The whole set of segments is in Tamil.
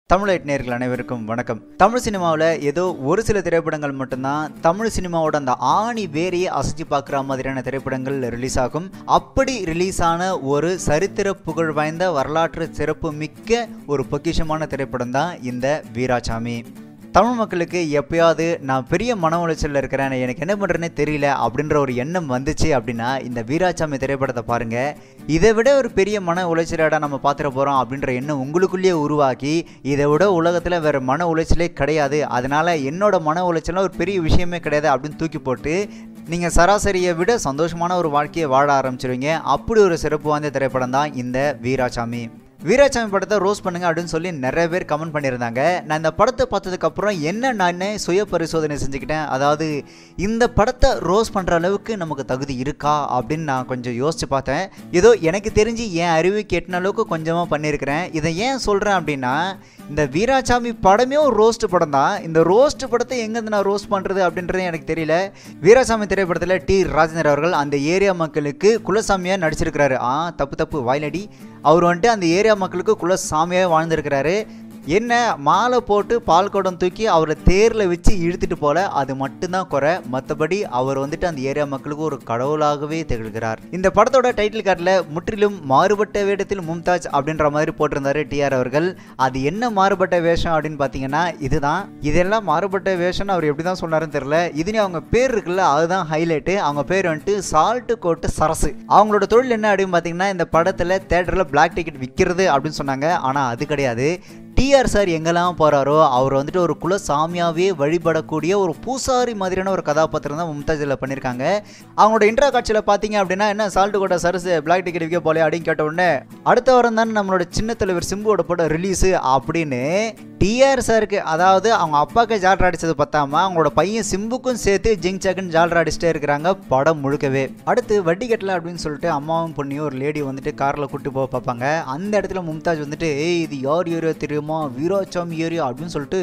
தமிழ் நேர்கள் அனைவருக்கும் வணக்கம் தமிழ் சினிமாவில் ஏதோ ஒரு சில திரைப்படங்கள் மட்டும்தான் தமிழ் சினிமாவோட அந்த ஆணி வேரையே அசைச்சு பார்க்குற மாதிரியான திரைப்படங்கள் ரிலீஸ் ஆகும் அப்படி ரிலீஸ் ஆன ஒரு சரித்திர புகழ் வாய்ந்த வரலாற்று சிறப்பு மிக்க ஒரு பொக்கிஷமான திரைப்படம் தான் இந்த வீராசாமி தமிழ் மக்களுக்கு எப்பயாவது நான் பெரிய மன உளைச்சலில் இருக்கிறேன் எனக்கு என்ன பண்ணுறேன்னே தெரியல அப்படின்ற ஒரு எண்ணம் வந்துச்சு அப்படின்னா இந்த வீராசாமி திரைப்படத்தை பாருங்கள் இதை விட ஒரு பெரிய மன உளைச்சலடா நம்ம பார்த்துட போகிறோம் அப்படின்ற எண்ணம் உங்களுக்குள்ளேயே உருவாக்கி இதை விட உலகத்தில் வேறு மன உளைச்சலே கிடையாது அதனால் என்னோட மன உளைச்சலாம் ஒரு பெரிய விஷயமே கிடையாது அப்படின்னு தூக்கி போட்டு நீங்கள் சராசரியை விட சந்தோஷமான ஒரு வாழ்க்கையை வாழ ஆரம்பிச்சிருவீங்க அப்படி ஒரு சிறப்பு வாய்ந்த திரைப்படம் தான் இந்த வீராசாமி வீராசாமி படத்தை ரோஸ் பண்ணுங்க அப்படின்னு சொல்லி நிறைய பேர் கமெண்ட் பண்ணியிருந்தாங்க நான் இந்த படத்தை பார்த்ததுக்கப்புறம் என்ன நானே சுய பரிசோதனை செஞ்சுக்கிட்டேன் அதாவது இந்த படத்தை ரோஸ் பண்ணுற அளவுக்கு நமக்கு தகுதி இருக்கா அப்படின்னு நான் கொஞ்சம் யோசிச்சு பார்த்தேன் ஏதோ எனக்கு தெரிஞ்சு என் அறிவு கெட்டின அளவுக்கு கொஞ்சமாக பண்ணியிருக்கிறேன் இதை ஏன் சொல்கிறேன் அப்படின்னா இந்த வீராசாமி படமே ஒரு ரோஸ்ட் படம் தான் இந்த ரோஸ்ட் படத்தை எங்கேருந்து நான் ரோஸ்ட் பண்ணுறது அப்படின்றது எனக்கு தெரியல வீராசாமி திரைப்படத்தில் டி ராஜேந்தர் அவர்கள் அந்த ஏரியா மக்களுக்கு குலசாமியாக நடிச்சிருக்கிறாரு ஆ தப்பு தப்பு வாயிலடி அவர் வந்துட்டு அந்த ஏரியா மக்களுக்கு குலசாமியாக வாழ்ந்திருக்கிறாரு என்ன மாலை போட்டு பால் குடம் தூக்கி அவரை தேரில் வச்சு இழுத்துட்டு போல அது மட்டும்தான் குறை மற்றபடி அவர் வந்துட்டு அந்த ஏரியா மக்களுக்கு ஒரு கடவுளாகவே திகழ்கிறார் இந்த படத்தோட டைட்டில் கார்டில் முற்றிலும் மாறுபட்ட வேடத்தில் மும்தாஜ் அப்படின்ற மாதிரி போட்டிருந்தாரு டிஆர் அவர்கள் அது என்ன மாறுபட்ட வேஷம் அப்படின்னு பார்த்தீங்கன்னா இதுதான் இதெல்லாம் மாறுபட்ட வேஷம்னு அவர் எப்படி தான் சொன்னாருன்னு தெரியல இதுனே அவங்க பேர் இருக்குல்ல அதுதான் ஹைலைட்டு அவங்க பேர் வந்துட்டு சால்ட்டு கோட்டு சரசு அவங்களோட தொழில் என்ன அப்படின்னு பார்த்தீங்கன்னா இந்த படத்தில் தேட்டரில் பிளாக் டிக்கெட் விற்கிறது அப்படின்னு சொன்னாங்க ஆனால் அது கிடையாது டிஆர் சார் எங்கெல்லாம் போகிறாரோ அவர் வந்துட்டு ஒரு குலசாமியாவே வழிபடக்கூடிய ஒரு பூசாரி மாதிரியான ஒரு கதாபாத்திரம் தான் மும்தாஜில் பண்ணியிருக்காங்க அவங்களோட இன்ட்ரா காட்சியில் பார்த்தீங்க அப்படின்னா என்ன சால்ட்டு கோட்டை சரசு பிளாக் டிக்கெட் விற்க போலே அப்படின்னு கேட்ட உடனே அடுத்த வாரம் தானே நம்மளோட சின்ன தலைவர் சிம்புவோட படம் ரிலீஸு அப்படின்னு டிஆர் சாருக்கு அதாவது அவங்க அப்பாவுக்கு ஜால்ரா அடிச்சது பத்தாம அவங்களோட பையன் சிம்புக்கும் சேர்த்து ஜிங் சக்குன்னு ஜால்ரா அடிச்சுட்டே இருக்கிறாங்க படம் முழுக்கவே அடுத்து வட்டி கட்டல அப்படின்னு சொல்லிட்டு அம்மாவும் பொண்ணையும் ஒரு லேடி வந்துட்டு காரில் கூட்டு போக பார்ப்பாங்க அந்த இடத்துல மும்தாஜ் வந்துட்டு ஏய் இது யார் ஏரியா தெரியுமா வீராசாமி ஏரியா அப்படின்னு சொல்லிட்டு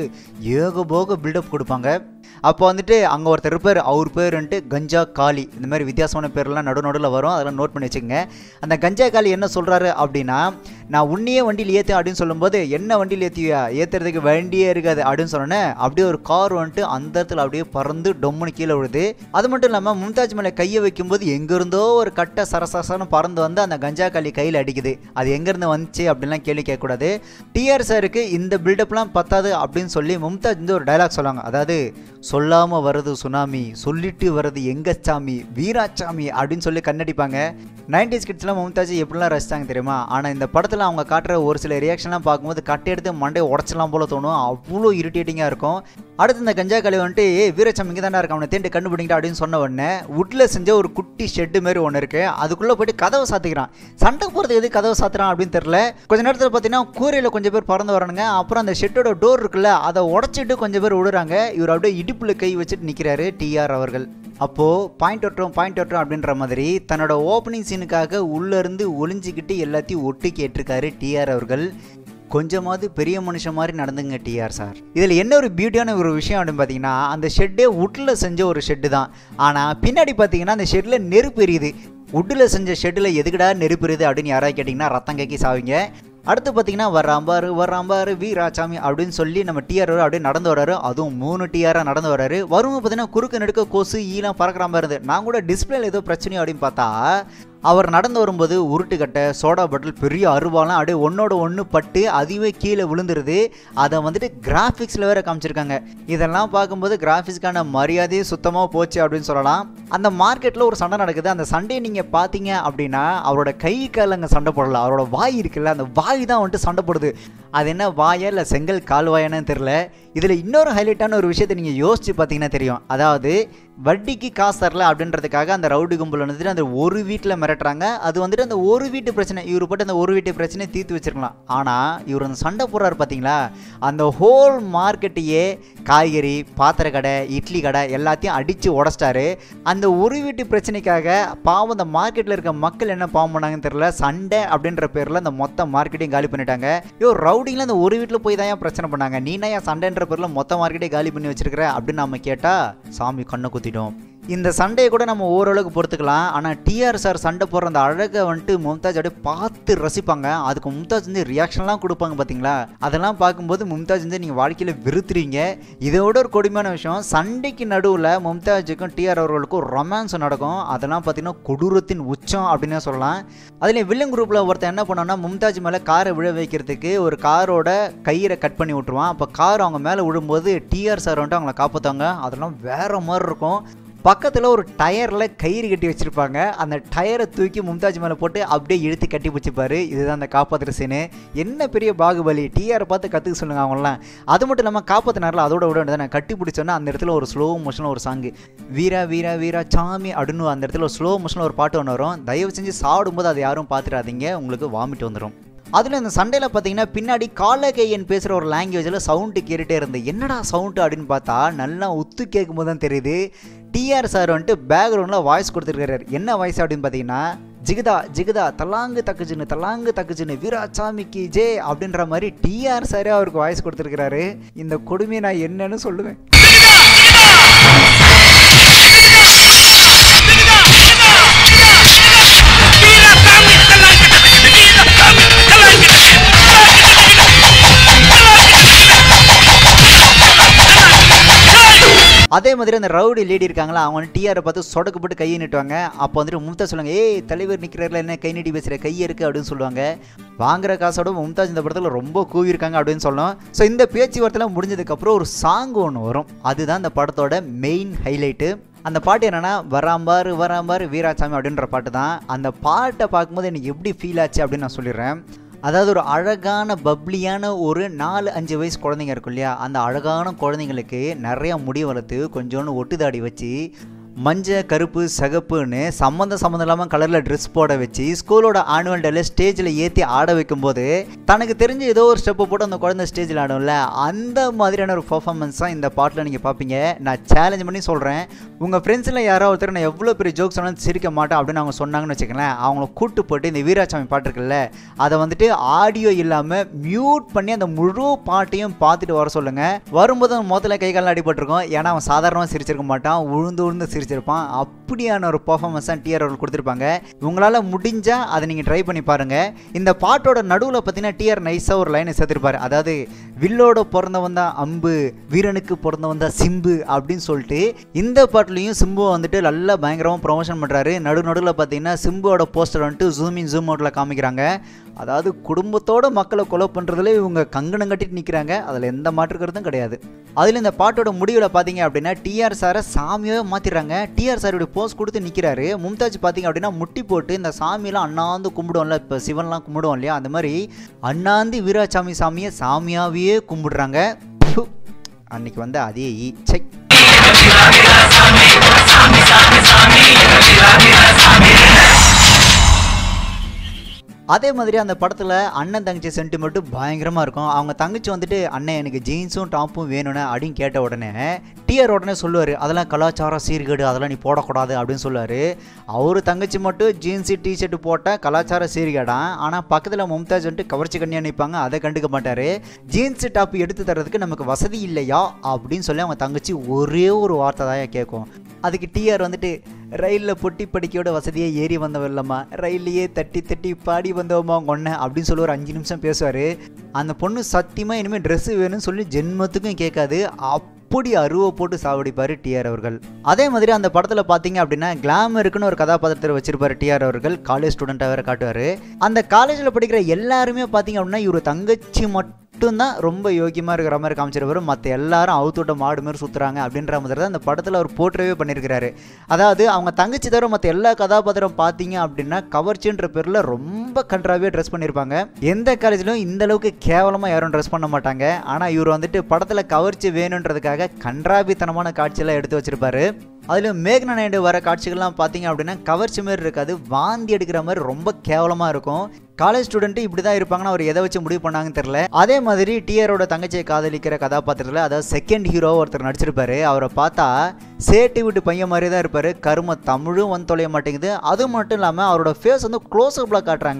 ஏகபோக பில்டப் கொடுப்பாங்க அப்போ வந்துட்டு அங்கே ஒருத்தர் இருப்பார் அவர் பேர் வந்துட்டு கஞ்சா காளி இந்த மாதிரி வித்தியாசமான பேர்லாம் நடு நடுவில் வரும் அதெல்லாம் நோட் பண்ணி வச்சுக்கோங்க அந்த கஞ்சா காளி என்ன சொல்கிறாரு அப்படின்னா நான் உன்னையே வண்டியில் ஏற்று அப்படின்னு சொல்லும்போது என்ன வண்டியில் ஏற்றியா ஏற்றுறதுக்கு வண்டியே இருக்காது அப்படின்னு சொன்னோன்னே அப்படியே ஒரு கார் வந்துட்டு அந்த இடத்துல அப்படியே பறந்து டொம்முன்னு கீழே விழுது அது மட்டும் இல்லாமல் மும்தாஜ் மேலே கையை வைக்கும்போது எங்கேருந்தோ ஒரு கட்டை சரசரசன்னு பறந்து வந்து அந்த கஞ்சா காளி கையில் அடிக்குது அது எங்கேருந்து வந்துச்சு அப்படின்லாம் கேள்வி கேட்கக்கூடாது டிஆர் சாருக்கு இந்த பில்டப்லாம் பத்தாது அப்படின்னு சொல்லி மும்தாஜ் வந்து ஒரு டைலாக் சொல்லுவாங்க அதாவது சொல்லாமல் வருது சுனாமி சொல்லிட்டு வருது எங்கச்சாமி வீராசாமி அப்படின்னு சொல்லி கண்ணடிப்பாங்க நைன்டிஸ் கிட்ஸ்லாம் மும்தாஜ் எப்படிலாம் ரசித்தாங்க தெரியுமா ஆனால் இந்த படத்தில் அவங்க காட்டுற ஒரு சில ரியாக்ஷன்லாம் பார்க்கும்போது கட்டை எடுத்து மண்டையை உடச்சலாம் போல தோணும் அவ்வளோ இரிட்டேட்டிங்காக இருக்கும் அடுத்து இந்த கஞ்சா கலை வந்துட்டு ஏ வீரச்சாமி இங்கே தானே இருக்க அவனை தேண்டு கண்டுபிடிங்கிட்டா அப்படின்னு சொன்ன உடனே உட்டில் செஞ்ச ஒரு குட்டி ஷெட்டு மாரி ஒன்று இருக்குது அதுக்குள்ளே போயிட்டு கதவை சாத்திக்கிறான் சண்டை போகிறது எது கதவை சாத்துறான் அப்படின்னு தெரில கொஞ்ச நேரத்தில் பார்த்தீங்கன்னா கூரையில் கொஞ்சம் பேர் பறந்து வரானுங்க அப்புறம் அந்த ஷெட்டோட டோர் இருக்குல்ல அதை உடச்சிட்டு கொஞ்சம் பேர் விடுறாங்க இவர் அப்படியே இடுப்பில் கை வச்சுட்டு நிற்கிறாரு டிஆர் அவர்கள் அப்போது பாயிண்ட் ஒட்டுறோம் பாயிண்ட் ஒட்டுறோம் அப்படின்ற மாதிரி தன்னோட ஓப்பனிங் சீனுக்காக உள்ளேருந்து ஒளிஞ்சிக்கிட்டு எல்லாத்தையும் ஒட்டு கேட்டிருக்காரு டிஆர் அவர்கள் கொஞ்சமாவது பெரிய மனுஷன் மாதிரி நடந்துங்க டிஆர் சார் இதில் என்ன ஒரு பியூட்டியான ஒரு விஷயம் அப்படின்னு பார்த்தீங்கன்னா அந்த ஷெட்டே உட்டில் செஞ்ச ஒரு ஷெட்டு தான் ஆனால் பின்னாடி பார்த்தீங்கன்னா அந்த ஷெட்டில் நெருப்பு எரியுது உட்டில் செஞ்ச ஷெட்டில் எதுக்குடா நெருப்பு எரியுது அப்படின்னு யாராவது கேட்டிங்கன்னா ரத்தம் கேக்கி சாவிங்க அடுத்து பார்த்தீங்கன்னா வராம்பாரு வராம்பாரு வீராசாமி அப்படின்னு சொல்லி நம்ம டிஆர் அப்படியே நடந்து வராரு அதுவும் மூணு டிஆராக நடந்து வராரு வரும் பார்த்தீங்கன்னா குறுக்கு நெடுக்க கொசு ஈலாம் பறக்கிற மாதிரி இருந்தது நான் கூட டிஸ்பிளேல ஏதோ பிரச்சனையோ அப்படின்னு பார்த்தா அவர் நடந்து வரும்போது உருட்டுக்கட்டை சோடா பாட்டில் பெரிய அருவாலாம் அப்படியே ஒன்னோட ஒன்று பட்டு அதுவே கீழே விழுந்துருது அதை வந்துட்டு கிராஃபிக்ஸில் வேற காமிச்சிருக்காங்க இதெல்லாம் பார்க்கும்போது கிராஃபிக்ஸ்க்கான மரியாதையே சுத்தமாக போச்சு அப்படின்னு சொல்லலாம் அந்த மார்க்கெட்டில் ஒரு சண்டை நடக்குது அந்த சண்டையை நீங்கள் பார்த்தீங்க அப்படின்னா அவரோட கை கால் அங்கே சண்டை போடல அவரோட வாய் இருக்குல்ல அந்த வாய் தான் வந்துட்டு சண்டை போடுது அது என்ன வாயா இல்லை செங்கல் கால்வாயானு தெரில இதில் இன்னொரு ஹைலைட்டான ஒரு விஷயத்தை நீங்கள் யோசிச்சு பார்த்தீங்கன்னா தெரியும் அதாவது வட்டிக்கு காசு தரல அப்படின்றதுக்காக அந்த ரவுடி கும்பல் வந்துட்டு அந்த ஒரு வீட்டில் மிரட்டுறாங்க அது வந்துட்டு அந்த ஒரு வீட்டு பிரச்சனை இவர் போட்டு அந்த ஒரு வீட்டு பிரச்சனையை தீர்த்து வச்சிருக்கலாம் ஆனால் இவர் அந்த சண்டை போடுறாரு பார்த்தீங்களா அந்த ஹோல் மார்க்கெட்டையே காய்கறி பாத்திர கடை இட்லி கடை எல்லாத்தையும் அடித்து உடச்சிட்டாரு அந்த ஒரு வீட்டு பிரச்சனைக்காக பாவம் அந்த மார்க்கெட்டில் இருக்க மக்கள் என்ன பாவம் பண்ணாங்கன்னு தெரியல சண்டை அப்படின்ற பேரில் அந்த மொத்த மார்க்கெட்டையும் காலி பண்ணிட்டாங்க ஐயோ ரவுடிங்கில் அந்த ஒரு வீட்டில் போய் தான் ஏன் பிரச்சனை பண்ணாங்க நீனா ஏன் சண்டைன்ற பேரில் மொத்த மார்க்கெட்டே காலி பண்ணி வச்சிருக்கிற அப்படின்னு நம்ம கேட்டால் சாமி கண்ணை குத்திட்டோம் இந்த சண்டையை கூட நம்ம ஓரளவுக்கு பொறுத்துக்கலாம் ஆனால் டிஆர் சார் சண்டை போடுற அந்த அழகை வந்துட்டு மும்தாஜ் அப்படியே பார்த்து ரசிப்பாங்க அதுக்கு மும்தாஜ் வந்து ரியாக்ஷன்லாம் கொடுப்பாங்க பார்த்தீங்களா அதெல்லாம் பார்க்கும்போது மும்தாஜ் வந்து நீங்கள் வாழ்க்கையில் வெறுத்துறீங்க இதோட ஒரு கொடுமையான விஷயம் சண்டைக்கு நடுவில் மும்தாஜுக்கும் டிஆர் அவர்களுக்கும் ரொமான்ஸ் நடக்கும் அதெல்லாம் பார்த்தீங்கன்னா கொடூரத்தின் உச்சம் அப்படின்னு சொல்லலாம் அதில் வில்லன் குரூப்பில் ஒருத்தன் என்ன பண்ணோன்னா மும்தாஜ் மேலே காரை விழ வைக்கிறதுக்கு ஒரு காரோட கயிறை கட் பண்ணி விட்ருவான் அப்போ கார் அவங்க மேலே விழும்போது டிஆர் சார் வந்துட்டு அவங்கள காப்பாற்றுவாங்க அதெல்லாம் வேற மாதிரி இருக்கும் பக்கத்தில் ஒரு டயரில் கயிறு கட்டி வச்சுருப்பாங்க அந்த டயரை தூக்கி மும்தாஜ் மேலே போட்டு அப்படியே இழுத்து கட்டி பிடிச்சிப்பாரு இதுதான் அந்த காப்பாற்றுற சீனு என்ன பெரிய பாகுபலி டிஆரை பார்த்து கற்றுக்க சொல்லுங்க அவங்களாம் அது மட்டும் இல்லாமல் காப்பாற்றினாரில் அதோட விட வேண்டியது நான் கட்டி பிடிச்சோன்னா அந்த இடத்துல ஒரு ஸ்லோ மோஷனில் ஒரு சாங்கு வீரா வீரா வீரா சாமி அப்படின்னு அந்த இடத்துல ஒரு ஸ்லோ மோஷனில் ஒரு பாட்டு ஒன்று வரும் தயவு செஞ்சு சாப்பிடும்போது அதை யாரும் பார்த்துடாதீங்க உங்களுக்கு வாமிட் வந்துடும் அதில் இந்த சண்டையில் பார்த்தீங்கன்னா பின்னாடி காலகையன் பேசுகிற ஒரு லாங்குவேஜில் சவுண்டு கேட்டுகிட்டே இருந்து என்னடா சவுண்டு அப்படின்னு பார்த்தா நல்லா உத்து கேட்கும் போது தான் தெரியுது டிஆர் சார் வந்துட்டு பேக்ரவுண்டில் வாய்ஸ் கொடுத்துருக்காரு என்ன வாய்ஸ் அப்படின்னு பார்த்தீங்கன்னா ஜிகிதா ஜிகிதா தலாங்கு தக்குச்சுன்னு தலாங்கு தக்குச்சுன்னு வீராசாமிக்கு ஜே அப்படின்ற மாதிரி டிஆர் சாரே அவருக்கு வாய்ஸ் கொடுத்துருக்கிறாரு இந்த கொடுமையை நான் என்னன்னு சொல்லுவேன் அதே மாதிரி அந்த ரவுடி லேடி இருக்காங்களா அவங்க வந்து டிஆரை பார்த்து சொடக்கு போட்டு கையை நீட்டுவாங்க அப்போ வந்துட்டு மும்தாஜ் சொல்லுவாங்க ஏய் தலைவர் நிற்கிறாரில் என்ன கை நீட்டி பேசுகிற கை இருக்கு அப்படின்னு சொல்லுவாங்க வாங்குற காசோட மும்தாஜ் இந்த படத்தில் ரொம்ப கூவியிருக்காங்க அப்படின்னு சொல்லணும் ஸோ இந்த பேச்சுவார்த்தைலாம் முடிஞ்சதுக்கப்புறம் ஒரு சாங் ஒன்று வரும் அதுதான் இந்த படத்தோட மெயின் ஹைலைட்டு அந்த பாட்டு என்னன்னா வராம்பாரு வராம்பாரு வீராசாமி அப்படின்ற பாட்டு தான் அந்த பாட்டை பார்க்கும்போது எனக்கு எப்படி ஃபீல் ஆச்சு அப்படின்னு நான் சொல்லிடுறேன் அதாவது ஒரு அழகான பப்ளியான ஒரு நாலு அஞ்சு வயசு குழந்தைங்க இருக்கும் இல்லையா அந்த அழகான குழந்தைங்களுக்கு நிறைய முடி வளர்த்து கொஞ்சோண்டு ஒட்டுதாடி வச்சு மஞ்சள் கருப்பு சகப்புன்னு சம்மந்தம் சம்மந்தம் இல்லாமல் கலரில் ட்ரெஸ் போட வச்சு ஸ்கூலோட ஆனுவல் டேல ஸ்டேஜில் ஏற்றி ஆட வைக்கும்போது தனக்கு தெரிஞ்ச ஏதோ ஒரு ஸ்டெப்பை போட்டு அந்த குழந்தை ஸ்டேஜில் ஆடும்ல அந்த மாதிரியான ஒரு பர்ஃபார்மன்ஸ் தான் இந்த பாட்டில் நீங்கள் பார்ப்பீங்க நான் சேலஞ்ச் பண்ணி சொல்கிறேன் உங்கள் ஃப்ரெண்ட்ஸில் யாரோ ஒருத்தர் நான் எவ்வளோ பெரிய ஜோக்ஸ் சொன்னாலும் சிரிக்க மாட்டேன் அப்படின்னு அவங்க சொன்னாங்கன்னு வச்சுக்கங்களேன் அவங்கள கூட்டு போட்டு இந்த வீராசாமி பாட்டு இருக்குல்ல அதை வந்துட்டு ஆடியோ இல்லாமல் மியூட் பண்ணி அந்த முழு பாட்டையும் பார்த்துட்டு வர சொல்லுங்கள் வரும்போது அவன் முதல்ல கை காலில் அடிபட்டிருக்கும் ஏன்னா அவன் சாதாரணமாக சிரிச்சிருக்க மாட்டான் உழுந்து உழுந்து சிரிச்சிருப்பான் அப்படியான ஒரு பர்ஃபார்மன்ஸ் தான் டிஆர் அவர்கள் கொடுத்துருப்பாங்க உங்களால் முடிஞ்சால் அதை நீங்கள் ட்ரை பண்ணி பாருங்கள் இந்த பாட்டோட நடுவில் பார்த்தீங்கன்னா டிஆர் நைஸாக ஒரு லைனை சேர்த்துருப்பாரு அதாவது வில்லோட பிறந்தவன் தான் அம்பு வீரனுக்கு பிறந்தவன் தான் சிம்பு அப்படின்னு சொல்லிட்டு இந்த பாட்டுலையும் சிம்புவை வந்துட்டு நல்லா பயங்கரமாக ப்ரொமோஷன் பண்ணுறாரு நடு நடுவில் பார்த்தீங்கன்னா சிம்புவோட போஸ்டர் வந்துட்டு ஜூம் இன் ஜூம் அவுட்டில் காமிக்கிறாங்க அதாவது குடும்பத்தோட மக்களை கொலை பண்ணுறதுல இவங்க கங்கணம் கட்டிட்டு நிற்கிறாங்க அதில் எந்த மாற்று கருத்தும் கிடையாது அதில் இந்த பாட்டோட முடிவில் பார்த்தீங்க அப்படின்னா டிஆர் சாரை சாமியாகவே மாற்றிடுறாங்க டிஆர் சாருடைய போஸ் கொடுத்து நிற்கிறாரு மும்தாஜ் பார்த்தீங்க அப்படின்னா முட்டி போட்டு இந்த சாமியெல்லாம் அண்ணாந்து கும்பிடுவோம்ல இப்போ சிவன்லாம் கும்பிடுவோம் இல்லையா அந்த மாதிரி அண்ணாந்து வீராசாமி சாமியை சாமியாகவே கும்பிடுறாங்க ப்பு. அன்னைக்கு வந்து அதே ஈ செக் அதே மாதிரி அந்த படத்தில் அண்ணன் தங்கச்சி சென்டிமெண்ட்டு பயங்கரமாக இருக்கும் அவங்க தங்கச்சி வந்துட்டு அண்ணன் எனக்கு ஜீன்ஸும் டாப்பும் வேணும்னு அப்படின்னு கேட்ட உடனே டிஆர் உடனே சொல்லுவார் அதெல்லாம் கலாச்சார சீர்கேடு அதெல்லாம் நீ போடக்கூடாது அப்படின்னு சொல்லுவார் அவர் தங்கச்சி மட்டும் ஜீன்ஸு டிஷர்ட் போட்ட கலாச்சார சீர்கேடான் ஆனால் பக்கத்தில் மும்தாஜ் வந்துட்டு கவர்ச்சி கண்ணியாக நிற்பாங்க அதை கண்டுக்க மாட்டார் ஜீன்ஸு டாப் எடுத்து தரதுக்கு நமக்கு வசதி இல்லையா அப்படின்னு சொல்லி அவங்க தங்கச்சி ஒரே ஒரு வார்த்தை தான் கேட்கும் அதுக்கு டிஆர் வந்துட்டு ரயிலில் பொட்டி படிக்கையோட வசதியை ஏறி வந்தவன் இல்லைம்மா ரயிலையே தட்டி தட்டி பாடி வந்தவமா ஒன்ன அப்படின்னு சொல்லி ஒரு அஞ்சு நிமிஷம் பேசுவார் அந்த பொண்ணு சத்தியமாக இனிமேல் ட்ரெஸ்ஸு வேணும்னு சொல்லி ஜென்மத்துக்கும் கேட்காது அப்படி அருவை போட்டு சாவடிப்பார் டிஆர் அவர்கள் அதே மாதிரி அந்த படத்தில் பார்த்தீங்க அப்படின்னா கிளாமருக்குன்னு ஒரு கதாபாத்திரத்தை வச்சிருப்பாரு டிஆர் அவர்கள் காலேஜ் ஸ்டூடெண்ட்டாக வேறு காட்டுவார் அந்த காலேஜில் படிக்கிற எல்லாருமே பார்த்தீங்க அப்படின்னா இவர் தங்கச்சி மட்டும் மட்டும்தான் ரொம்ப யோக்கியமாக இருக்கிற மாதிரி காமிச்சிருப்பாரு மற்ற எல்லாரும் அவுத்துவிட்ட மாடு மாதிரி சுற்றுறாங்க அப்படின்ற மாதிரி தான் அந்த படத்தில் அவர் போற்றவே பண்ணியிருக்கிறாரு அதாவது அவங்க தங்கச்சி தவிர மற்ற எல்லா கதாபாத்திரம் பார்த்தீங்க அப்படின்னா கவர்ச்சின்ற பேரில் ரொம்ப கன்றாவே ட்ரெஸ் பண்ணியிருப்பாங்க எந்த காலேஜ்லையும் இந்த அளவுக்கு கேவலமாக யாரும் ட்ரெஸ் பண்ண மாட்டாங்க ஆனால் இவர் வந்துட்டு படத்தில் கவர்ச்சி வேணுன்றதுக்காக கன்றாபித்தனமான காட்சியெல்லாம் எடுத்து வச்சிருப்பாரு அதில் மேக்னா நாயுடு வர காட்சிகள்லாம் பார்த்தீங்க அப்படின்னா கவர்ச்சி மாதிரி இருக்காது வாந்தி எடுக்கிற மாதிரி ரொம்ப கேவலமாக இருக்கும் காலேஜ் ஸ்டூடெண்ட்டு இப்படி தான் இருப்பாங்கன்னு அவர் எதை வச்சு முடிவு பண்ணாங்கன்னு தெரில அதே மாதிரி டிஆரோட தங்கச்சியை காதலிக்கிற கதாபாத்திரத்தில் அதாவது செகண்ட் ஹீரோ ஒருத்தர் நடிச்சிருப்பாரு அவரை பார்த்தா சேட்டு வீட்டு பையன் மாதிரி தான் இருப்பார் கரும தமிழும் வந்து தொலைய மாட்டேங்குது அது மட்டும் இல்லாமல் அவரோட ஃபேஸ் வந்து க்ளோஸ் அப்பில் காட்டுறாங்க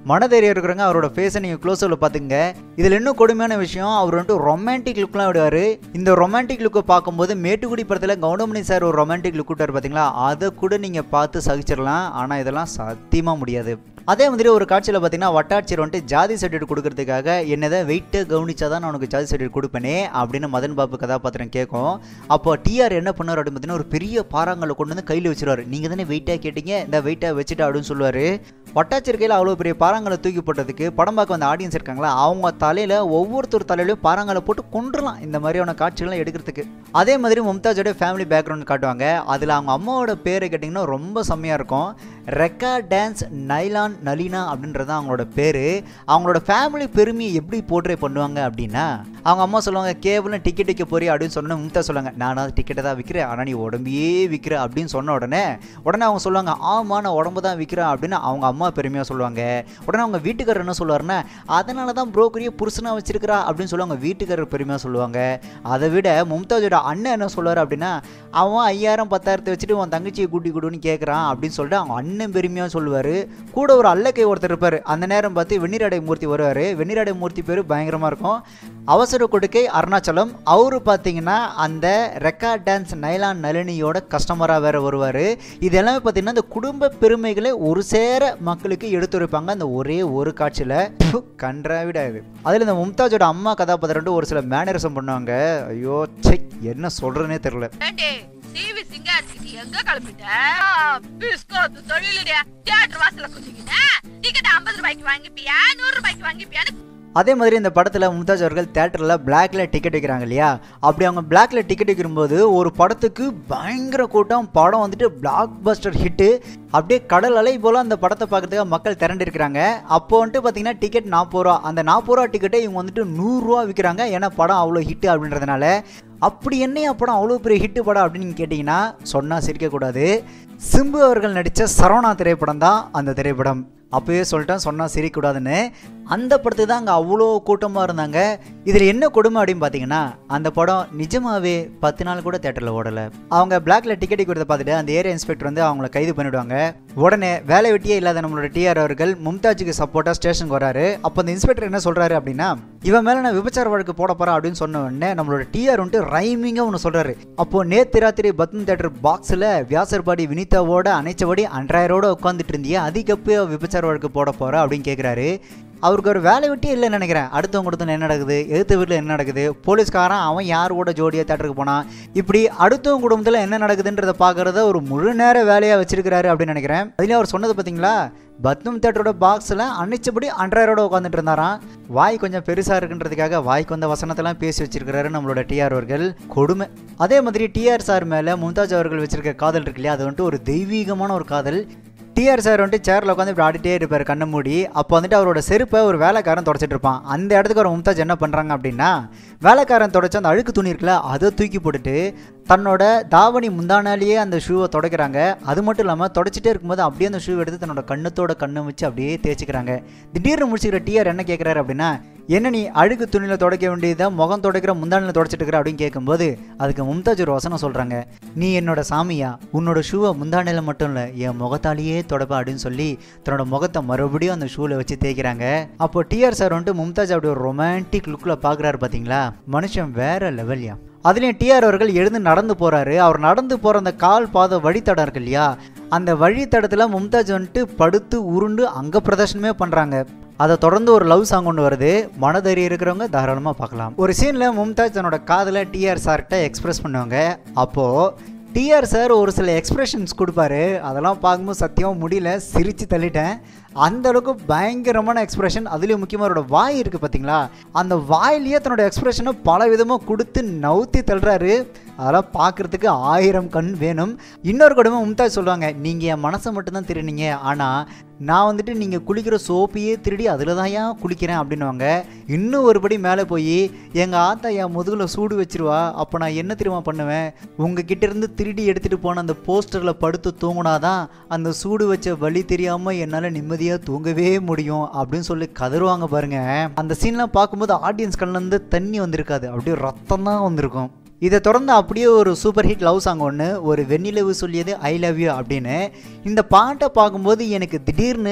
மனதைரியம் இருக்கிறவங்க அவரோட ஃபேஸை நீங்கள் க்ளோஸில் பார்த்துங்க இதில் இன்னும் கொடுமையான விஷயம் அவர் வந்துட்டு ரொமான்டிக் லுக்லாம் விடுவார் இந்த ரொமான்டிக் லுக்கை பார்க்கும்போது மேட்டுக்குடி படத்தில் கவுண்டமணி சார் ஒரு ரொமான்டிக் லுக் விட்டார் பார்த்தீங்களா அதை கூட நீங்கள் பார்த்து சகிச்சிடலாம் ஆனால் இதெல்லாம் சத்தியமாக முடியாது அதே மாதிரி ஒரு காட்சியில் பார்த்தீங்கன்னா வட்டாட்சியர் வந்துட்டு ஜாதி சர்டிஃபிகேட் கொடுக்கறதுக்காக என்னதை வெயிட்டை கவனிச்சா தான் நான் உனக்கு ஜாதி சர்டிஃபிகேட் கொடுப்பேனே அப்படின்னு மதன் பாபு கதாபாத்திரம் கேட்கும் அப்போ டிஆர் என்ன பண்ணார் அப்படின்னு பார்த்தீங்கன்னா ஒரு பெரிய பாறாங்கல்லை கொண்டு வந்து கையில் வச்சிருவாரு நீங்கள் தானே வெயிட்டாக கேட்டீங்க இந்த வெயிட்டாக வச்சுட்டு அப்படின்னு சொல்லுவார் வட்டாட்சியர் கையில் அவ்வளோ பெரிய பாறாங்கலை தூக்கி போட்டதுக்கு படம் பார்க்க வந்த ஆடியன்ஸ் இருக்காங்களா அவங்க தலையில் ஒவ்வொருத்தர் தலையிலையும் பாறாங்கலை போட்டு கொண்டுலாம் இந்த மாதிரியான காட்சிகள்லாம் எடுக்கிறதுக்கு அதே மாதிரி மும்தாஜோட ஃபேமிலி பேக்ரவுண்ட் காட்டுவாங்க அதில் அவங்க அம்மாவோட பேரை கேட்டிங்கன்னா ரொம்ப செம்மையாக இருக்கும் ரெக்கா டான்ஸ் நைலான் நலினா அப்படின்றது தான் அவங்களோட பேர் அவங்களோட ஃபேமிலி பெருமையை எப்படி போர்ட்ரே பண்ணுவாங்க அப்படின்னா அவங்க அம்மா சொல்லுவாங்க கேவலம் டிக்கெட் விற்க போறீ அப்படின்னு சொன்ன மும்தா சொல்லுவாங்க நானாவது டிக்கெட்டை தான் விற்கிறேன் ஆனால் நீ உடம்பையே விற்கிற அப்படின்னு சொன்ன உடனே உடனே அவங்க சொல்லுவாங்க ஆமா நான் உடம்பு தான் விற்கிறேன் அப்படின்னு அவங்க அம்மா பெருமையாக சொல்லுவாங்க உடனே அவங்க வீட்டுக்காரர் என்ன சொல்லுவாருன்னா அதனால தான் புரோக்கரிய புருஷனாக வச்சிருக்கிறா அப்படின்னு சொல்லுவாங்க வீட்டுக்காரர் பெருமையாக சொல்லுவாங்க அதை விட மும்தாஜோட அண்ணன் என்ன சொல்லுவார் அப்படின்னா அவன் ஐயாயிரம் பத்தாயிரத்தை வச்சுட்டு உன் தங்கச்சியை கூட்டி கொடுன்னு கேட்குறான் அப்படின்னு சொல்லிட்டு அவங்க அண்ணன் பெருமையாக சொல்லுவார் கூட ஒரு அல்லக்கை ஒருத்தர் இருப்பார் அந்த நேரம் பார்த்து வெந்நீராடை மூர்த்தி வருவார் வெந்நீராடை மூர்த்தி பேர் பயங்கரமாக இருக்கும் அவசர கொடுக்கை அருணாச்சலம் அவரு பார்த்தீங்கன்னா அந்த ரெக்கார்ட் டான்ஸ் நைலான் நளினியோட கஸ்டமராக வேற வருவார் இது எல்லாமே பார்த்தீங்கன்னா இந்த குடும்ப பெருமைகளை ஒரு சேர மக்களுக்கு எடுத்துரைப்பாங்க அந்த ஒரே ஒரு காட்சியில் கன்றாவிட இது அதில் இந்த மும்தாஜோட அம்மா கதாபாத்திரம் ஒரு சில மேனரிசம் பண்ணுவாங்க ஐயோ சே என்ன சொல்கிறேனே தெரில ஏண்டி டிவி சிங்காரிச்சுக்கிட்டு எங்க கிளம்பிட்ட பிஸ்கோத்து தொழிலுடைய தியேட்டர் வாசல்ல குதிக்கிட்ட டிக்கெட் ஐம்பது ரூபாய்க்கு வாங்கிப்பியா நூறு ரூபாய்க்கு வாங்கிப்பியான்னு அதே மாதிரி இந்த படத்தில் மும்தாஜ் அவர்கள் தேட்டரில் பிளாக்ல டிக்கெட் வைக்கிறாங்க இல்லையா அப்படி அவங்க பிளாக்ல டிக்கெட் வைக்கும்போது ஒரு படத்துக்கு பயங்கர கூட்டம் படம் வந்துட்டு பிளாக் பஸ்டர் ஹிட்டு அப்படியே கடல் அலை போல் அந்த படத்தை பார்க்கறதுக்காக மக்கள் திரண்டு இருக்கிறாங்க அப்போ வந்துட்டு பார்த்தீங்கன்னா டிக்கெட் நாற்பது ரூபா அந்த நாற்பது ரூபா டிக்கெட்டை இவங்க வந்துட்டு நூறுரூவா விற்கிறாங்க ஏன்னா படம் அவ்வளோ ஹிட்டு அப்படின்றதுனால அப்படி என்னையா படம் அவ்வளோ பெரிய ஹிட்டு படம் அப்படின்னு நீங்கள் கேட்டிங்கன்னா சொன்னால் சிரிக்கக்கூடாது சிம்பு அவர்கள் நடித்த சரவணா திரைப்படம் தான் அந்த திரைப்படம் அப்போயே சொல்லிட்டேன் சொன்னால் சிரிக்கக்கூடாதுன்னு அந்த படத்துக்கு தான் அங்கே அவ்வளோ கூட்டமாக இருந்தாங்க இதில் என்ன கொடுமை அப்படின்னு பார்த்தீங்கன்னா அந்த படம் நிஜமாவே பத்து நாள் கூட தேட்டரில் ஓடலை அவங்க பிளாக்ல டிக்கெட் கொடுத்த பார்த்துட்டு அந்த ஏரியா இன்ஸ்பெக்டர் வந்து அவங்கள கைது பண்ணிவிடுவாங்க உடனே வேலை வெட்டியே இல்லாத நம்மளோட டிஆர் அவர்கள் மும்தாஜுக்கு சப்போர்ட்டாக ஸ்டேஷனுக்கு வராரு அப்போ அந்த இன்ஸ்பெக்டர் என்ன சொல்கிறாரு அப்படின்னா இவன் மேலே நான் விபச்சார வழக்கு போட போகிறேன் அப்படின்னு சொன்ன உடனே நம்மளோட டிஆர் வந்துட்டு ரைமிங்காக ஒன்று சொல்கிறாரு அப்போது நேத்து ராத்திரி பத்மன் தேட்டர் பாக்ஸில் வியாசர்பாடி வினிதாவோட அணைச்சபடி அன்றாயிரோட உட்காந்துட்டு இருந்தியே அதுக்கப்போ விபச்சார வழக்கு போட போகிற அப்படின்னு கேட்குறாரு அவருக்கு ஒரு வேலை விட்டே இல்லைன்னு நினைக்கிறேன் அடுத்தவங்க கொடுத்து என்ன நடக்குது எதிர்த்த வீட்டில் என்ன நடக்குது போலீஸ்காரன் அவன் யார் கூட ஜோடியாக தேட்டருக்கு போனான் இப்படி அடுத்தவங்க குடும்பத்தில் என்ன நடக்குதுன்றதை பார்க்குறத ஒரு முழு நேர வேலையாக வச்சிருக்கிறாரு அப்படின்னு நினைக்கிறேன் அதுலேயும் அவர் சொன்னது பார்த்தீங்களா பத்மம் தேட்டரோட பாக்ஸில் அன்னிச்சபடி அன்றாயரோட உட்காந்துட்டு இருந்தாராம் வாய் கொஞ்சம் பெருசாக இருக்குன்றதுக்காக வாய்க்கு வந்த வசனத்தெல்லாம் பேசி வச்சிருக்கிறாரு நம்மளோட டிஆர் அவர்கள் கொடுமை அதே மாதிரி டிஆர் சார் மேலே மும்தாஜ் அவர்கள் வச்சிருக்க காதல் இருக்கு இல்லையா அது வந்துட்டு ஒரு தெய்வீகமான ஒரு காதல் டிஆர் சார் வந்துட்டு சேரில் உட்காந்து இப்படி ஆடிட்டே இருப்பார் கண்ணை மூடி அப்போ வந்துட்டு அவரோட செருப்பை ஒரு வேலைக்காரன் தொடச்சிட்டு இருப்பான் அந்த இடத்துக்கு ஒரு மும்தாஜ் என்ன பண்ணுறாங்க அப்படின்னா வேலைக்காரன் தொடச்ச அந்த அழுக்கு துணி இருக்குல்ல அதை தூக்கி போட்டுட்டு தன்னோட தாவணி முந்தானாலேயே அந்த ஷூவை துடைக்கிறாங்க அது மட்டும் இல்லாமல் தொடச்சிட்டே இருக்கும்போது அப்படியே அந்த ஷூ எடுத்து தன்னோட கண்ணத்தோட கண்ணை வச்சு அப்படியே தேய்ச்சிக்கிறாங்க திடீர்னு முடிச்சுக்கிற டிஆர் என்ன கேட்குறாரு அப்படின்னா என்ன நீ அழுக்கு துணியில் துடைக்க வேண்டியதை முகம் துடைக்கிற முந்தானில் துடைச்சிட்டு இருக்கிற அப்படின்னு கேட்கும்போது அதுக்கு மும்தாஜ் ஒரு வசனம் சொல்கிறாங்க நீ என்னோட சாமியா உன்னோட ஷூவை முந்தானில் மட்டும் இல்லை என் முகத்தாலேயே தொடப்பா அப்படின்னு சொல்லி தன்னோட முகத்தை மறுபடியும் அந்த ஷூவில் வச்சு தேய்க்கிறாங்க அப்போ டிஆர் சார் வந்துட்டு மும்தாஜ் அப்படி ஒரு ரொமான்டிக் லுக்கில் பார்க்குறாரு பார்த்தீங்களா மனுஷன் வேற லெவல்யா அதுலேயும் டிஆர் அவர்கள் எழுந்து நடந்து போகிறாரு அவர் நடந்து போகிற அந்த கால் பாத வழித்தடம் இருக்கு இல்லையா அந்த வழித்தடத்தில் மும்தாஜ் வந்துட்டு படுத்து உருண்டு அங்கே பிரதர்ஷனமே பண்ணுறாங்க அதை தொடர்ந்து ஒரு லவ் சாங் ஒன்று வருது மனதறி இருக்கிறவங்க தாராளமாக பார்க்கலாம் ஒரு சீனில் மும்தாஜ் தன்னோட காதலை டிஆர் சார்கிட்ட எக்ஸ்பிரஸ் பண்ணுவாங்க அப்போது டிஆர் சார் ஒரு சில எக்ஸ்பிரஷன்ஸ் கொடுப்பாரு அதெல்லாம் பார்க்கும்போது சத்தியமாக முடியல சிரித்து தள்ளிட்டேன் அந்த அளவுக்கு பயங்கரமான எக்ஸ்பிரஷன் அதுலேயும் முக்கியமாக அவரோட வாய் இருக்குது பார்த்தீங்களா அந்த வாயிலேயே தன்னோட எக்ஸ்பிரஷனை பல விதமாக கொடுத்து நவுத்தி தள்ளுறாரு அதெல்லாம் பார்க்குறதுக்கு ஆயிரம் கண் வேணும் இன்னொரு கொடுமை மும்தாஜ் சொல்லுவாங்க நீங்கள் என் மனசை மட்டும்தான் திருடினீங்க ஆனால் நான் வந்துட்டு நீங்கள் குளிக்கிற சோப்பையே திருடி அதில் தான் ஏன் குளிக்கிறேன் அப்படின்னுவாங்க இன்னும் ஒருபடி மேலே போய் எங்கள் ஆத்தா என் முதுகில் சூடு வச்சிருவா அப்போ நான் என்ன தெரியுமா பண்ணுவேன் உங்ககிட்ட இருந்து திருடி எடுத்துகிட்டு போன அந்த போஸ்டரில் படுத்து தூங்கினாதான் அந்த சூடு வச்ச வழி தெரியாமல் என்னால் நிம்மதியாக தூங்கவே முடியும் அப்படின்னு சொல்லி கதறுவாங்க பாருங்க அந்த சீன்லாம் பார்க்கும்போது ஆடியன்ஸ் கண்ணிலேருந்து தண்ணி வந்திருக்காது அப்படியே ரத்தம் தான் வந்திருக்கும் இதை தொடர்ந்து அப்படியே ஒரு சூப்பர் ஹிட் லவ் சாங் ஒன்று ஒரு வெண்ணிலவு சொல்லியது ஐ லவ் யூ அப்படின்னு இந்த பாட்டை பார்க்கும்போது எனக்கு திடீர்னு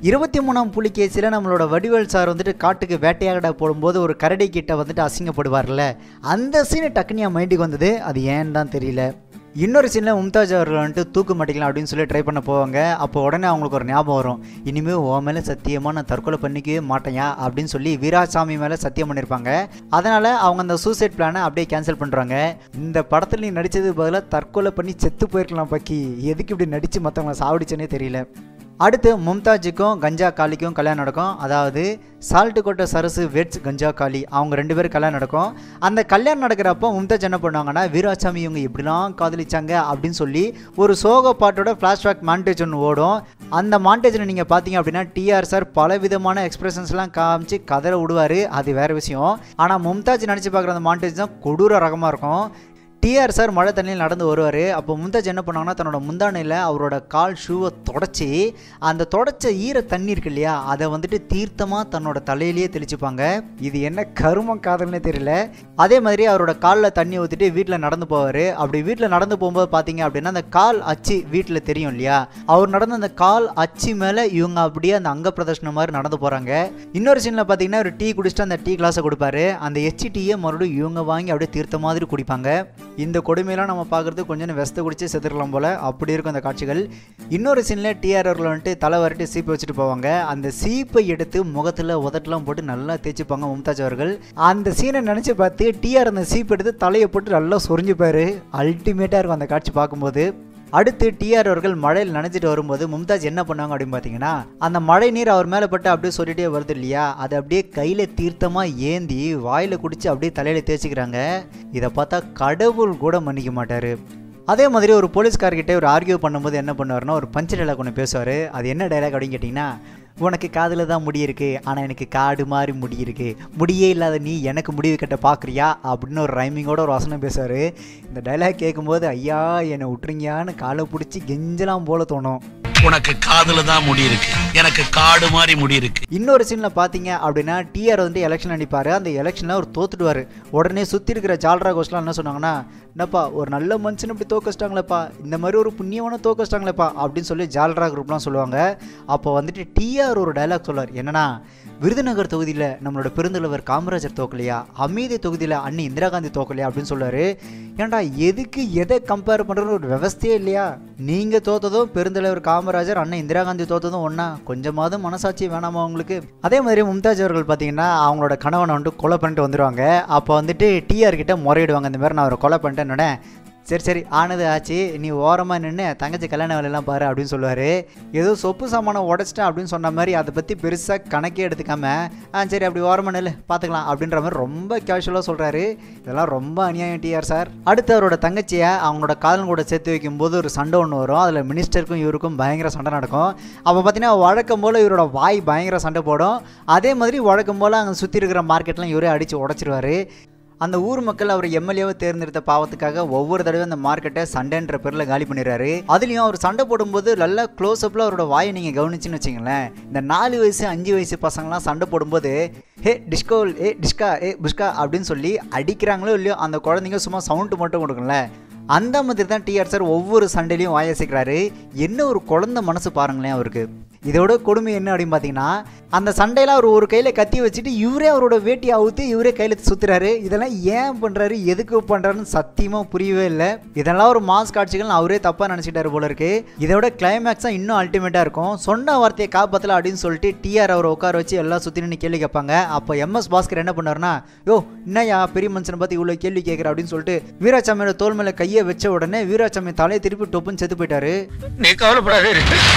இருபத்தி மூணாம் புலி கேஸில் நம்மளோட வடிவேல் சார் வந்துட்டு காட்டுக்கு வேட்டையாட போடும்போது ஒரு கரடி கிட்ட வந்துட்டு அசிங்கப்படுவார்ல அந்த சீனு டக்குனு என் மைண்டுக்கு வந்தது அது ஏன்னு தான் தெரியல இன்னொரு சீனில் மும்தாஜ் அவர்கள் வந்துட்டு தூக்கு மாட்டிக்கலாம் அப்படின்னு சொல்லி ட்ரை பண்ண போவாங்க அப்போ உடனே அவங்களுக்கு ஒரு ஞாபகம் வரும் இனிமேல் உன் மேலே சத்தியமாக நான் தற்கொலை பண்ணிக்கவே மாட்டேயா அப்படின்னு சொல்லி வீராசாமி மேலே சத்தியம் பண்ணியிருப்பாங்க அதனால் அவங்க அந்த சூசைட் பிளானை அப்படியே கேன்சல் பண்ணுறாங்க இந்த படத்தில் நீ நடித்தது பதிலாக தற்கொலை பண்ணி செத்து போயிருக்கலாம் பக்கி எதுக்கு இப்படி நடித்து மற்றவங்களை சாவடிச்சேனே தெரியல அடுத்து மும்தாஜுக்கும் கஞ்சா காளிக்கும் கல்யாணம் நடக்கும் அதாவது சால்ட்டு கோட்டை சரசு வெட்ஸ் கஞ்சா காளி அவங்க ரெண்டு பேரும் கல்யாணம் நடக்கும் அந்த கல்யாணம் நடக்கிறப்போ மும்தாஜ் என்ன பண்ணுவாங்கன்னா வீராசாமி இவங்க எப்படிலாம் காதலிச்சாங்க அப்படின்னு சொல்லி ஒரு சோக பாட்டோட ஃப்ளாஷ்பேக் மாண்டேஜ் ஒன்று ஓடும் அந்த மாண்டேஜில் நீங்கள் பார்த்தீங்க அப்படின்னா டிஆர் சார் பல விதமான எக்ஸ்பிரஷன்ஸ்லாம் காமிச்சு கதற விடுவார் அது வேறு விஷயம் ஆனால் மும்தாஜ் நடிச்சு பார்க்குற அந்த மாண்டேஜ் தான் கொடூர ரகமாக இருக்கும் டிஆர் சார் மழை தண்ணியில் நடந்து வருவார் அப்போ முந்தாஜ் என்ன பண்ணாங்கன்னா தன்னோட முந்தானையில் அவரோட கால் ஷூவை தொடச்சி அந்த தொடச்ச ஈர தண்ணி இருக்கு இல்லையா அதை வந்துட்டு தீர்த்தமாக தன்னோட தலையிலேயே தெளிச்சுப்பாங்க இது என்ன கருமம் காதல்னே தெரியல அதே மாதிரி அவரோட காலில் தண்ணி ஊற்றிட்டு வீட்டில் நடந்து போவார் அப்படி வீட்டில் நடந்து போகும்போது பார்த்தீங்க அப்படின்னா அந்த கால் அச்சு வீட்டில் தெரியும் இல்லையா அவர் நடந்த அந்த கால் அச்சு மேலே இவங்க அப்படியே அந்த அங்க பிரதர்ஷனம் மாதிரி நடந்து போகிறாங்க இன்னொரு சீனில் பார்த்தீங்கன்னா ஒரு டீ குடிச்சிட்டு அந்த டீ கிளாஸை கொடுப்பாரு அந்த எச்சி டீயை மறுபடியும் இவங்க வாங்கி அப்படியே தீர்த்த மாதிரி குடிப்பாங்க இந்த கொடுமையெல்லாம் நம்ம பார்க்குறது கொஞ்சம் வெஸ்த குடிச்சு செத்துக்கலாம் போல் அப்படி இருக்கும் அந்த காட்சிகள் இன்னொரு சீனில் டிஆர் அவர்கள் வந்துட்டு தலை வரட்டி சீப்பை வச்சுட்டு போவாங்க அந்த சீப்பை எடுத்து முகத்தில் உதட்டெல்லாம் போட்டு நல்லா தேய்ச்சிப்பாங்க மும்தாஜ் அவர்கள் அந்த சீனை நினச்சி பார்த்து டிஆர் அந்த சீப் எடுத்து தலையை போட்டு நல்லா சொரிஞ்சுப்பாரு அல்டிமேட்டாக இருக்கும் அந்த காட்சி பார்க்கும்போது அடுத்து டிஆர் அவர்கள் மழையில் நனைஞ்சிட்டு வரும்போது மும்தாஜ் என்ன பண்ணாங்க அப்படின்னு பார்த்தீங்கன்னா அந்த மழை நீர் அவர் மேலே பட்டு அப்படியே சொல்லிட்டே வருது இல்லையா அதை அப்படியே கையில் தீர்த்தமாக ஏந்தி வாயில் குடிச்சு அப்படியே தலையில் தேய்ச்சிக்கிறாங்க இதை பார்த்தா கடவுள் கூட மன்னிக்க மாட்டார் அதே மாதிரி ஒரு போலீஸ்கார்கிட்ட ஒரு ஆர்கியூ பண்ணும்போது என்ன பண்ணுவார்னா ஒரு பஞ்சு டைலாக் ஒன்று பேசுவார் அது என்ன டைலாக் அப்படின்னு கேட்டிங்கன்னா உனக்கு காதில் தான் முடி இருக்கு ஆனால் எனக்கு காடு மாதிரி முடி இருக்கு முடியே இல்லாத நீ எனக்கு முடிவு கட்ட பார்க்குறியா அப்படின்னு ஒரு ரைமிங்கோட ஒரு வசனம் பேசுவார் இந்த டைலாக் கேட்கும்போது ஐயா என்னை விட்டுறீங்கயான்னு காலை பிடிச்சி கெஞ்சலாம் போல தோணும் உனக்கு காதுல தான் முடி இருக்கு எனக்கு காடு மாதிரி முடி இருக்கு இன்னொரு சீனில் பார்த்தீங்க அப்படின்னா டிஆர் வந்து எலெக்ஷன் அடிப்பார் அந்த எலெக்ஷனில் அவர் தோத்துடுவார் உடனே சுற்றி இருக்கிற ஜால்ரா கோஷ்லாம் என்ன சொன்னாங்கன்னா என்னப்பா ஒரு நல்ல மனுஷன் இப்படி தோக்கச்சிட்டாங்களேப்பா இந்த மாதிரி ஒரு புண்ணியமான தோக்கச்சிட்டாங்களேப்பா அப்படின்னு சொல்லி ஜால்ரா குரூப்லாம் சொல்லுவாங்க அப்போ வந்துட்டு டிஆர் ஒரு டைலாக் சொல்லுவார் என்னன்னா விருதுநகர் தொகுதியில் நம்மளோட பெருந்தலைவர் காமராஜர் தோக்கலையா அமைதி தொகுதியில் அண்ணி இந்திரா காந்தி தோக்கலையா அப்படின்னு சொல்லுவார் ஏன்டா எதுக்கு எதை கம்பேர் பண்ணுறது ஒரு விவஸ்தையே இல்லையா நீங்கள் தோத்ததும் பெருந்தலைவர் காமராஜர் அண்ணன் இந்திரா காந்தி தோத்ததும் ஒன்றா கொஞ்சமாவது மனசாட்சி வேணாமா அவங்களுக்கு அதே மாதிரி மும்தாஜ் அவர்கள் பார்த்தீங்கன்னா அவங்களோட கணவனை வந்துட்டு கொலை பண்ணிட்டு வந்துடுவாங்க அப்போ வந்துட்டு டிஆர் கிட்ட முறையிடுவாங்க இந்த மாதிரி நான் அவரை கொலை பண்ணிட்டேன்னு சரி சரி ஆனது ஆச்சு நீ ஓரமாக நின்று தங்கச்சி கல்யாண வேலையெல்லாம் பாரு அப்படின்னு சொல்லுவார் ஏதோ சொப்பு சாமானை உடச்சிட்டேன் அப்படின்னு சொன்ன மாதிரி அதை பற்றி பெருசாக கணக்கே எடுத்துக்காம ஆ சரி அப்படி ஓரமாக நில்லு பார்த்துக்கலாம் அப்படின்ற மாதிரி ரொம்ப கேஷுவலாக சொல்கிறாரு இதெல்லாம் ரொம்ப அநியாயம் டிஆர் சார் அடுத்து அவரோட தங்கச்சியை அவங்களோட காதலன் கூட சேர்த்து வைக்கும்போது ஒரு சண்டை ஒன்று வரும் அதில் மினிஸ்டருக்கும் இவருக்கும் பயங்கர சண்டை நடக்கும் அப்போ பார்த்தீங்கன்னா வழக்கம் போல் இவரோட வாய் பயங்கர சண்டை போடும் அதே மாதிரி வழக்கம் போல் அங்கே சுற்றி இருக்கிற மார்க்கெட்லாம் இவரே அடித்து உடச்சிருவாரு அந்த ஊர் மக்கள் அவர் எம்எல்ஏவை தேர்ந்தெடுத்த பாவத்துக்காக ஒவ்வொரு தடவையும் அந்த மார்க்கெட்டை சண்டைன்ற பேரில் காலி பண்ணிடுறாரு அதுலேயும் அவர் சண்டை போடும்போது நல்லா க்ளோஸ் அப்பில் அவரோட வாயை நீங்கள் கவனிச்சுன்னு வச்சிங்களேன் இந்த நாலு வயசு அஞ்சு வயசு பசங்களாம் சண்டை போடும்போது ஹே டிஸ்கோல் ஏ டிஸ்கா ஏ புஷ்கா அப்படின்னு சொல்லி அடிக்கிறாங்களோ இல்லையோ அந்த குழந்தைங்க சும்மா சவுண்டு மட்டும் கொடுக்கல அந்த மாதிரி தான் டிஆர் சார் ஒவ்வொரு சண்டையிலையும் வாயசிக்கிறாரு என்ன ஒரு குழந்தை மனசு பாருங்களேன் அவருக்கு இதோட கொடுமை என்ன அப்படின்னு பார்த்தீங்கன்னா அந்த சண்டையில் அவர் ஒரு கையில் கத்தி வச்சுட்டு இவரே அவரோட வேட்டி அவுத்து இவரே கையில் சுற்றுறாரு இதெல்லாம் ஏன் பண்ணுறாரு எதுக்கு பண்ணுறாருன்னு சத்தியமாக புரியவே இல்லை இதெல்லாம் ஒரு மாஸ் காட்சிகள் அவரே தப்பாக நினச்சிட்டாரு போல இருக்கு இதோட கிளைமேக்ஸாக இன்னும் அல்டிமேட்டாக இருக்கும் சொன்ன வார்த்தையை காப்பாற்றல அப்படின்னு சொல்லிட்டு டிஆர் அவரை உட்கார வச்சு எல்லாம் சுற்றி நின்று கேள்வி கேட்பாங்க அப்போ எம்எஸ் பாஸ்கர் என்ன பண்ணாருன்னா யோ என்னய்யா பெரிய மனுஷனை பார்த்து இவ்வளோ கேள்வி கேட்குற அப்படின்னு சொல்லிட்டு வீராசாமியோட தோல் மேலே கையை வச்ச உடனே வீராசாமி தலையை திருப்பி டொப்புன்னு செத்து போயிட்டாரு நீ கவலைப்படாதே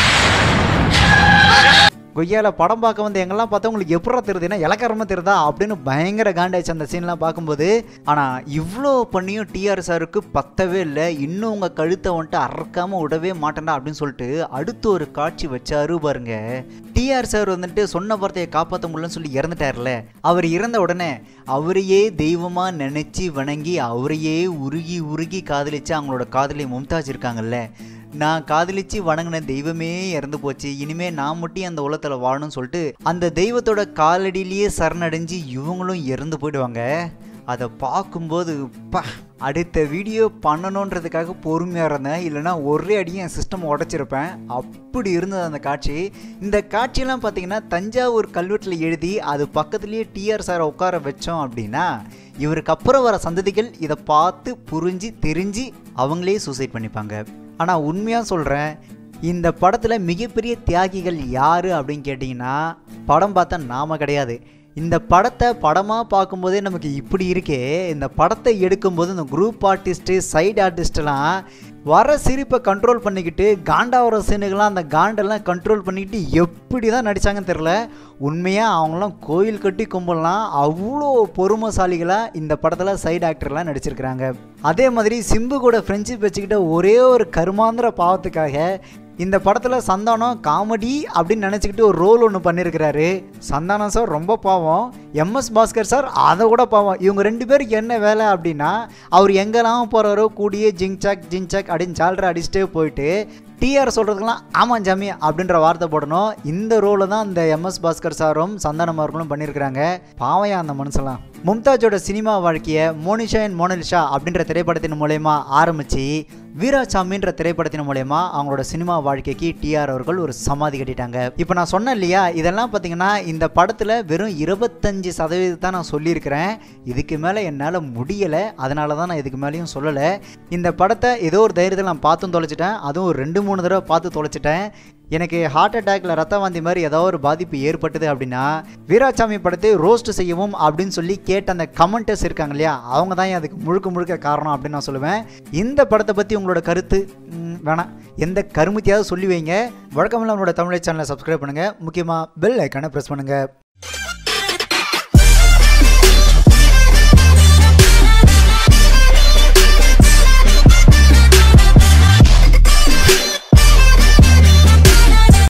கொய்யால படம் பார்க்க வந்து எங்கெல்லாம் பார்த்தா உங்களுக்கு எப்படா தெரியுதுன்னா இலக்காரமாக தெரியுதா அப்படின்னு பயங்கர காண்டாச்சு அந்த சீன்லாம் பார்க்கும்போது ஆனால் இவ்வளோ பண்ணியும் டிஆர் சாருக்கு பத்தவே இல்லை இன்னும் உங்கள் கழுத்தை வந்துட்டு அறக்காமல் விடவே மாட்டேன்டா அப்படின்னு சொல்லிட்டு அடுத்து ஒரு காட்சி வச்சாரு பாருங்க டிஆர் சார் வந்துட்டு சொன்ன வார்த்தையை காப்பாற்ற முடியலன்னு சொல்லி இறந்துட்டார்ல அவர் இறந்த உடனே அவரையே தெய்வமாக நினச்சி வணங்கி அவரையே உருகி உருகி காதலிச்சு அவங்களோட காதலி மும்தாஜ் இருக்காங்கல்ல நான் காதலிச்சு வணங்கின தெய்வமே இறந்து போச்சு இனிமே நான் மட்டும் அந்த உலகத்தில் வாழணும்னு சொல்லிட்டு அந்த தெய்வத்தோட காலடியிலேயே சரணடைஞ்சு இவங்களும் இறந்து போயிடுவாங்க அதை பார்க்கும்போது பா அடுத்த வீடியோ பண்ணணுன்றதுக்காக பொறுமையாக இருந்தேன் இல்லைனா ஒரே அடியும் என் சிஸ்டம் உடச்சிருப்பேன் அப்படி இருந்தது அந்த காட்சி இந்த காட்சியெல்லாம் பார்த்தீங்கன்னா தஞ்சாவூர் கல்வெட்டில் எழுதி அது பக்கத்துலேயே டிஆர் சாரை உட்கார வச்சோம் அப்படின்னா இவருக்கு அப்புறம் வர சந்ததிகள் இதை பார்த்து புரிஞ்சு தெரிஞ்சு அவங்களே சூசைட் பண்ணிப்பாங்க ஆனால் உண்மையாக சொல்கிறேன் இந்த படத்தில் மிகப்பெரிய தியாகிகள் யார் அப்படின்னு கேட்டிங்கன்னா படம் பார்த்தா நாம கிடையாது இந்த படத்தை படமாக பார்க்கும்போதே நமக்கு இப்படி இருக்கே இந்த படத்தை எடுக்கும்போது இந்த குரூப் ஆர்டிஸ்ட்டு சைடு ஆர்டிஸ்டெல்லாம் வர சிரிப்பை கண்ட்ரோல் பண்ணிக்கிட்டு காண்டாவர சீனுகள்லாம் அந்த காண்டெல்லாம் கண்ட்ரோல் பண்ணிக்கிட்டு எப்படி தான் நடித்தாங்கன்னு தெரில உண்மையாக அவங்களாம் கோயில் கட்டி கும்பலாம் அவ்வளோ பொறுமைசாலிகளாக இந்த படத்தில் சைடு ஆக்டர்லாம் நடிச்சிருக்கிறாங்க அதே மாதிரி சிம்பு கூட ஃப்ரெண்ட்ஷிப் வச்சுக்கிட்ட ஒரே ஒரு கருமாந்திர பாவத்துக்காக இந்த படத்தில் சந்தானம் காமெடி அப்படின்னு நினச்சிக்கிட்டு ஒரு ரோல் ஒன்று பண்ணியிருக்கிறாரு சந்தானம் சார் ரொம்ப பாவம் எம்எஸ் பாஸ்கர் சார் அதை கூட பாவம் இவங்க ரெண்டு பேருக்கு என்ன வேலை அப்படின்னா அவர் எங்கெல்லாம் போகிறாரோ கூடியே ஜிங்சாக் ஜிங்சாக் அப்படின்னு சால்ரை அடிச்சுட்டே போயிட்டு டிஆர் சொல்கிறதுக்கெல்லாம் ஆமாம் ஜாமி அப்படின்ற வார்த்தை போடணும் இந்த ரோலை தான் இந்த எம்எஸ் பாஸ்கர் சாரும் சந்தானம் அவர்களும் பண்ணியிருக்கிறாங்க பாவையா அந்த மனுஷலாம் மும்தாஜோட சினிமா வாழ்க்கையை மோனிஷா அண்ட் மோனலிஷா அப்படின்ற திரைப்படத்தின் மூலயமா ஆரம்பித்து வீராசாமின்ற திரைப்படத்தின் மூலயமா அவங்களோட சினிமா வாழ்க்கைக்கு டிஆர் அவர்கள் ஒரு சமாதி கட்டிட்டாங்க இப்போ நான் சொன்னேன் இல்லையா இதெல்லாம் பார்த்தீங்கன்னா இந்த படத்தில் வெறும் இருபத்தஞ்சு சதவீதத்தை நான் சொல்லியிருக்கிறேன் இதுக்கு மேலே என்னால் முடியலை அதனால தான் நான் இதுக்கு மேலேயும் சொல்லலை இந்த படத்தை ஏதோ ஒரு தைரியத்தில் நான் பார்த்தும் தொலைச்சிட்டேன் அதுவும் ஒரு ரெண்டு மூணு தடவை பார்த்து தொலைச்சிட்டேன் எனக்கு ஹார்ட் அட்டாக்ல ரத்த வாந்தி மாதிரி ஏதோ ஒரு பாதிப்பு ஏற்பட்டது அப்படின்னா வீராசாமி படத்தை ரோஸ்ட் செய்யவும் அப்படின்னு சொல்லி கேட்ட அந்த கமெண்டர்ஸ் இருக்காங்க இல்லையா அவங்க தான் அதுக்கு முழுக்க முழுக்க காரணம் அப்படின்னு நான் சொல்லுவேன் இந்த படத்தை பற்றி உங்களோட கருத்து ம், வேணாம் எந்த கருமத்தையாவது சொல்லி வைங்க வழக்கமில்ல நம்மளோட தமிழை சேனலை சப்ஸ்கிரைப் பண்ணுங்கள் முக்கியமாக பெல் ஐக்கானை ப்ரெஸ் பண்ணுங்கள்